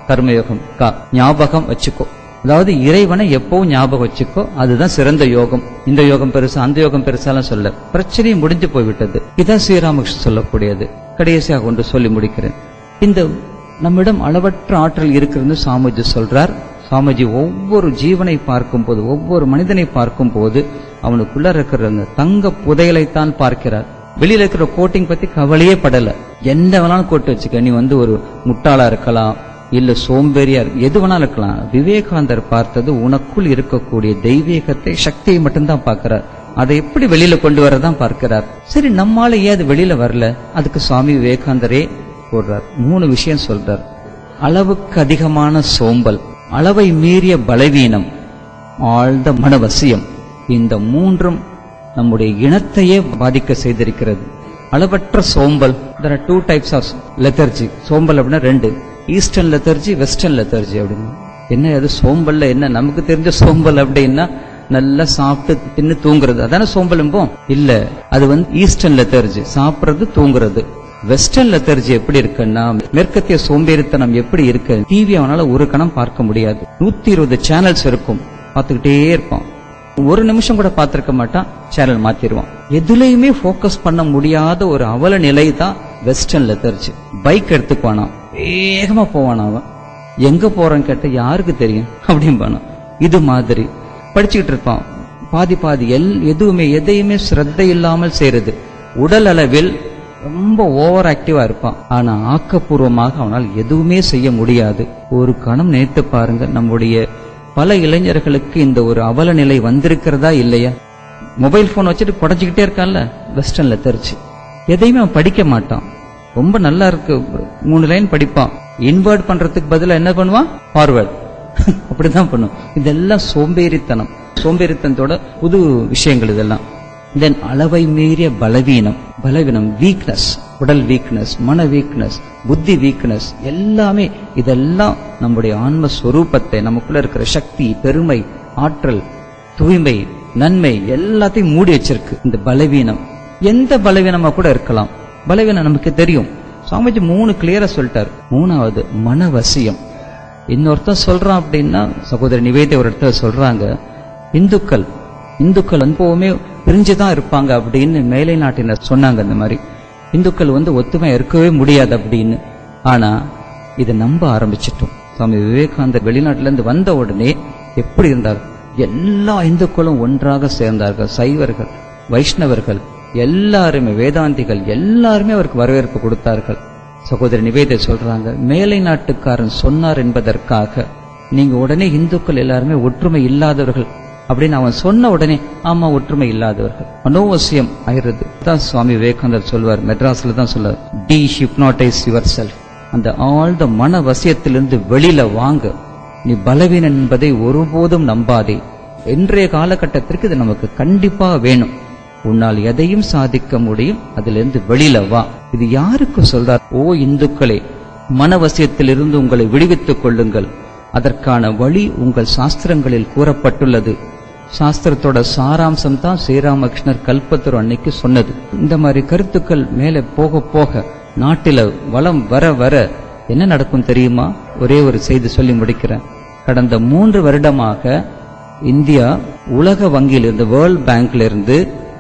கர்மயோகம் கா ஞாபகம் வச்சுக்கோ அதாவது இறைவனை எப்பவும் ஞாபகம் வச்சுக்கோ அதுதான் சிறந்த யோகம் இந்த யோகம் பெருசா அந்த யோகம் பெருசாலாம் சொல்ல பிரச்சனையும் முடிஞ்சு போய்விட்டது இதான் ஸ்ரீராமகிருஷ்ணன் சொல்லக்கூடியது கடைசியாக ஒன்று சொல்லி முடிக்கிறேன் இந்த நம்மிடம் அளவற்ற ஆற்றல் இருக்கிறது சாமிஜி சொல்றார் சாமிஜி ஒவ்வொரு ஜீவனை பார்க்கும்போது ஒவ்வொரு மனிதனை பார்க்கும்போது அவனுக்குள்ள இருக்கிற அந்த தங்க புதையலைத்தான் பார்க்கிறார் வெளியில இருக்கிற கோட்டிங் பத்தி கவலையே படல என்ன வேணாலும் கோட்டு வச்சுக்க நீ வந்து ஒரு முட்டாளா இருக்கலாம் இல்ல சோம்பேறியா இரு- எது வேணாலும் இருக்கலாம் விவேகானந்தர் பார்த்தது உனக்குள் இருக்கக்கூடிய தெய்வீகத்தை சக்தியை மட்டும்தான் பார்க்கிறார் அதை எப்படி வெளியில கொண்டு வரதான் பார்க்கிறார் சரி நம்மால ஏன் அது வெளியில வரல அதுக்கு சுவாமி விவேகானந்தரே போடுறார் மூணு விஷயம் சொல்றார் அளவுக்கு அதிகமான சோம்பல் அளவை மீறிய பலவீனம் ஆழ்ந்த மனவசியம் இந்த மூன்றும் நம்முடைய இனத்தையே பாதிக்க செய்திருக்கிறது அளவற்ற சோம்பல் there are two types of lethargy சோம்பல் அப்படின்னா ரெண்டு ஈஸ்டர்ன் லெத்தர்ஜி வெஸ்டர்ன் லெத்தர்ஜி அப்படின்னு என்ன அது சோம்பல்ல என்ன நமக்கு தெரிஞ்ச சோம்பல் அப்படின்னா நல்லா சாப்பிட்டு தின்னு தூங்குறது அதானே சோம்பலும்போம் இல்ல அது வந்து ஈஸ்டர்ன் லெத்தர்ஜி சாப்பிடுறது தூங்குறது வெஸ்டர்ன் லெத்தர்ஜி எப்படி இருக்குன்னா மேற்கத்திய சோம்பேறித்தனம் எப்படி இருக்கு டிவி அவனால ஒரு கணம் பார்க்க முடியாது நூத்தி இருபது சேனல்ஸ் இருக்கும் பார்த்துக்கிட்டே இருப்பான் ஒரு நிமிஷம் கூட பார்த்திருக்க மாட்டான் சேனல் மாத்திடுவான் எதுலயுமே ஃபோக்கஸ் பண்ண முடியாத ஒரு அவல நிலை தான் வெஸ்டர்ன் லெத்தர்ஜி பைக் எடுத்துக்குவானா வேகமா போவானா அவன் எங்க போறான்னு கேட்ட யாருக்கு தெரியும் அப்படிம்பானா இது மாதிரி படிச்சுக்கிட்டு இருப்பான் பாதி பாதி எல் எதுவுமே எதையுமே சிரத்தை இல்லாமல் செய்யறது உடல் அளவில் ரொம்ப ஓவர் ஆக்டிவா இருப்பான் ஆனா ஆக்கப்பூர்வமாக அவனால் எதுவுமே செய்ய முடியாது ஒரு கணம் நினைத்து பாருங்க நம்முடைய பல இளைஞர்களுக்கு இந்த ஒரு அவல நிலை வந்திருக்கிறதா இல்லையா மொபைல் போன் வச்சுட்டு குடஞ்சிக்கிட்டே இருக்கான்ல வெஸ்டர்ன்ல தெரிச்சு எதையுமே அவன் படிக்க மாட்டான் ரொம்ப நல்லா இருக்கு மூணு லைன் படிப்பான் இன்வெர்ட் பண்றதுக்கு பதிலா என்ன பண்ணுவான் ஃபார்வர்ட் அப்படிதான் பண்ணும் இதெல்லாம் சோம்பேறித்தனம் சோம்பேறித்தனத்தோட புது விஷயங்கள் இதெல்லாம் தென் அளவை மீறிய பலவீனம் பலவீனம் வீக்னஸ் உடல் வீக்னஸ் மன வீக்னஸ் புத்தி வீக்னஸ் எல்லாமே இதெல்லாம் நம்முடைய ஆன்ம ஸ்வரூபத்தை நமக்குள்ள இருக்கிற சக்தி பெருமை ஆற்றல் தூய்மை நன்மை எல்லாத்தையும் மூடி வச்சிருக்கு இந்த பலவீனம் எந்த பலவீனமா கூட இருக்கலாம் பலவீனம் நமக்கு தெரியும் சாமிஜி மூணு கிளியரா சொல்லிட்டார் மூணாவது மனவசியம் இன்னொருத்தன் சொல்றான் அப்படின்னா சகோதரி நிவேதி ஒரு இடத்துல சொல்றாங்க இந்துக்கள் இந்துக்கள் எப்பவுமே பிரிஞ்சுதான் இருப்பாங்க அப்படின்னு மேலை நாட்டினர் சொன்னாங்க இந்த மாதிரி இந்துக்கள் வந்து ஒத்துமை இருக்கவே முடியாது அப்படின்னு ஆனா இதை நம்ப ஆரம்பிச்சிட்டோம் சுவாமி விவேகானந்தர் வெளிநாட்டுல இருந்து வந்த உடனே எப்படி இருந்தார் எல்லா இந்துக்களும் ஒன்றாக சேர்ந்தார்கள் சைவர்கள் வைஷ்ணவர்கள் எல்லாருமே வேதாந்திகள் எல்லாருமே அவருக்கு வரவேற்பு கொடுத்தார்கள் சகோதரி நிவேதை சொல்றாங்க மேலை நாட்டுக்காரன் சொன்னார் என்பதற்காக நீங்க உடனே இந்துக்கள் எல்லாருமே ஒற்றுமை இல்லாதவர்கள் அப்படின்னு அவன் சொன்ன உடனே ஆமா ஒற்றுமை இல்லாதவர்கள் மனோவசியம் ஆயிடுறது தான் சுவாமி விவேகானந்தர் சொல்வார் மெட்ராஸ்ல தான் சொல்லுவார் டி ஹிப்னாட்டைஸ் யுவர் செல்ஃப் அந்த ஆழ்ந்த மன வசியத்திலிருந்து வெளியில வாங்க நீ பலவீனன் என்பதை ஒருபோதும் நம்பாதே இன்றைய காலகட்டத்திற்கு இது நமக்கு கண்டிப்பா வேணும் உன்னால் எதையும் சாதிக்க முடியும் அதிலிருந்து வெளியில வா இது யாருக்கு சொல்றார் ஓ இந்துக்களே மனவசியத்திலிருந்து உங்களை விடுவித்துக் கொள்ளுங்கள் அதற்கான வழி உங்கள் சாஸ்திரங்களில் கூறப்பட்டுள்ளது சாஸ்திரத்தோட சாராம்சம் தான் ஸ்ரீராமகிருஷ்ணர் கல்பத்தூர் அன்னைக்கு சொன்னது இந்த மாதிரி கருத்துக்கள் மேலே போக போக நாட்டில வளம் வர வர என்ன நடக்கும் தெரியுமா ஒரே ஒரு செய்தி சொல்லி முடிக்கிறேன் கடந்த மூன்று வருடமாக இந்தியா உலக வங்கியிலிருந்து வேர்ல்ட் பேங்க்ல இருந்து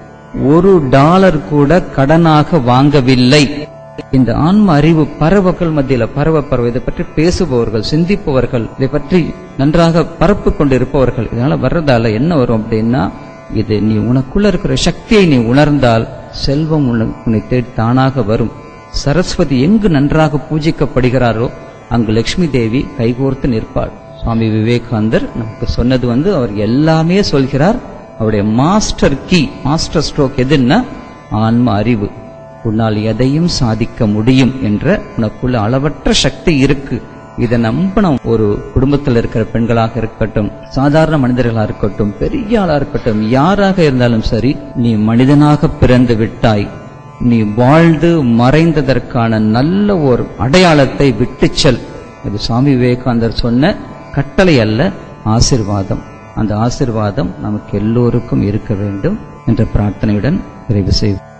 ஒரு டாலர் கூட கடனாக வாங்கவில்லை இந்த ஆன்ம அறிவு பரவக்கள் மத்தியில பரவ பரவ இதை பற்றி பேசுபவர்கள் சிந்திப்பவர்கள் இதை பற்றி நன்றாக பரப்பு கொண்டிருப்பவர்கள் இதனால வர்றதால என்ன வரும் அப்படின்னா இது நீ உனக்குள்ள இருக்கிற சக்தியை நீ உணர்ந்தால் செல்வம் உன்னை உன்னை தேடி தானாக வரும் சரஸ்வதி எங்கு நன்றாக பூஜிக்கப்படுகிறாரோ அங்கு லட்சுமி தேவி கைகோர்த்து நிற்பாள் சுவாமி விவேகானந்தர் நமக்கு சொன்னது வந்து அவர் எல்லாமே சொல்கிறார் அவருடைய மாஸ்டர் கீ மாஸ்டர் ஸ்ட்ரோக் எதுன்னா ஆன்ம அறிவு உன்னால் எதையும் சாதிக்க முடியும் என்ற உனக்குள்ள அளவற்ற சக்தி இருக்கு இதை நம்பின ஒரு குடும்பத்தில் இருக்கிற பெண்களாக இருக்கட்டும் சாதாரண மனிதர்களாக இருக்கட்டும் பெரிய ஆளா இருக்கட்டும் யாராக இருந்தாலும் சரி நீ மனிதனாக பிறந்து விட்டாய் நீ வாழ்ந்து மறைந்ததற்கான நல்ல ஒரு அடையாளத்தை விட்டுச் செல் இது சுவாமி விவேகானந்தர் சொன்ன கட்டளை அல்ல ஆசிர்வாதம் அந்த ஆசிர்வாதம் நமக்கு எல்லோருக்கும் இருக்க வேண்டும் என்ற பிரார்த்தனையுடன் நிறைவு செய்வோம்